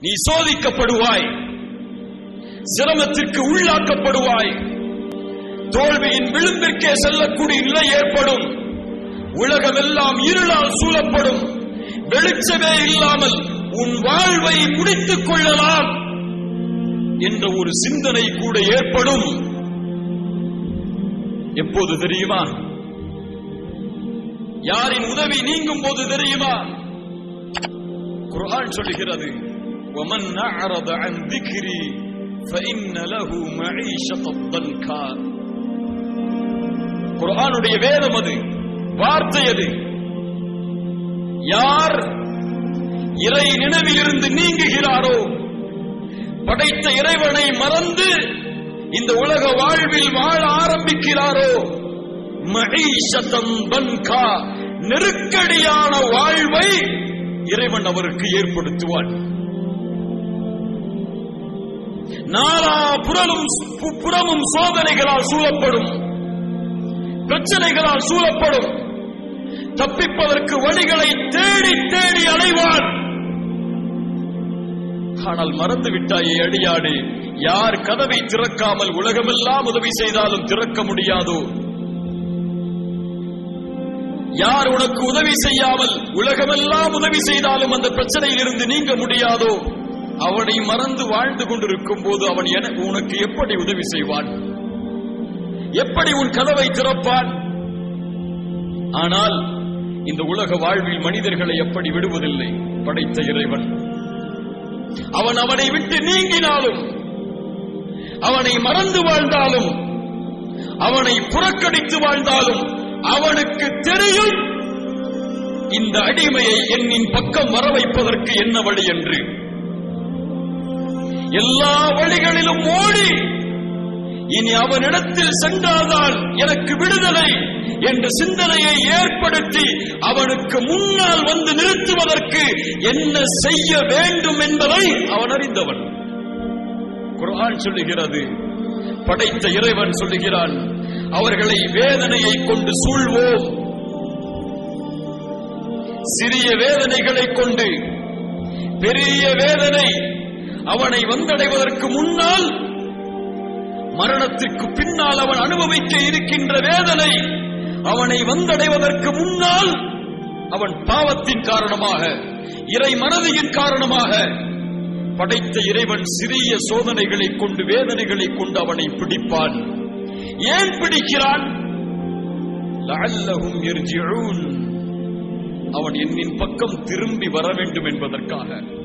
நீ சோதிக்கப்படுவாய் சிரமத்திற்கு உள்ளாக்கப்படுவாய் தோல்வியின் விளிம்பிற்கே செல்லக்கூடிய நிலை ஏற்படும் உலகமெல்லாம் இருளால் சூழப்படும் வெளிச்சமே இல்லாமல் உன் வாழ்வை முடித்துக் கொள்ளலாம் என்ற ஒரு சிந்தனை கூட ஏற்படும் எப்போது தெரியுமா யாரின் உதவி நீங்கும் போது தெரியுமா குர்ஆன் சொல்லுகிறது ومن أعرض عن ذكري فإن له معيشة ضنكا குர்ஆனுடைய வேதம் அது வார்த்தை அது யார் இறை நினைவிலிருந்து நீங்குகிறாரோ படைத்த இறைவனை மறந்து இந்த உலக வாழ்வில் வாழ ஆரம்பிக்கிறாரோ மகிஷதம் பன்கா நெருக்கடியான வாழ்வை இறைவன் அவருக்கு ஏற்படுத்துவான் நாலா புறலும் பு- புறமும் சோதனைகளால் சூழப்படும் பிரச்சனைகளால் சூழப்படும் தப்பிப்பதற்கு வழிகளை தேடி தேடி அலைவான் ஆனால் மறந்து விட்டாயே அடியாடு யார் கதவை திறக்காமல் உலகமெல்லாம் உதவி செய்தாலும் திறக்க முடியாதோ யார் உனக்கு உதவி செய்யாமல் உலகமெல்லாம் உதவி செய்தாலும் அந்த பிரச்சனையில் இருந்து நீங்க முடியாதோ அவனை மறந்து வாழ்ந்து கொண்டிருக்கும் போது அவன் எனக்கு உனக்கு எப்படி உதவி செய்வான் எப்படி உன் கதவை திறப்பான் ஆனால் இந்த உலக வாழ்வில் மனிதர்களை எப்படி விடுவதில்லை படைத்த இறைவன் அவன் அவனை விட்டு நீங்கினாலும் அவனை மறந்து வாழ்ந்தாலும் அவனை புறக்கணித்து வாழ்ந்தாலும் அவனுக்கு தெரியும் இந்த அடிமையை என்னின் பக்கம் வர வைப்பதற்கு என்ன வழி என்று எல்லா வழிகளிலும் ஓடி இனி அவனிடத்தில் சென்றால்தான் எனக்கு விடுதலை என்ற சிந்தனையை ஏற்படுத்தி அவனுக்கு முன்னால் வந்து நிறுத்துவதற்கு என்ன செய்ய வேண்டும் என்பதை அவன் அறிந்தவன் குர்ஆன் சொல்லுகிறது படைத்த இறைவன் சொல்லுகிறான் அவர்களை வேதனையை கொண்டு சூழ்வோம் சிறிய வேதனைகளை கொண்டு பெரிய வேதனை அவனை வந்தடைவதற்கு முன்னால் மரணத்திற்கு பின்னால் அவன் அனுபவிக்க இருக்கின்ற வேதனை அவனை வந்தடைவதற்கு முன்னால் அவன் பாவத்தின் காரணமாக இறை மனதியின் காரணமாக படைத்த இறைவன் சிறிய சோதனைகளை கொண்டு வேதனைகளை கொண்டு அவனை பிடிப்பான் ஏன் பிடிக்கிறான் லஅல்லஹும் யர்ஜிஊன் அவன் என்னின் பக்கம் திரும்பி வர வேண்டும் என்பதற்காக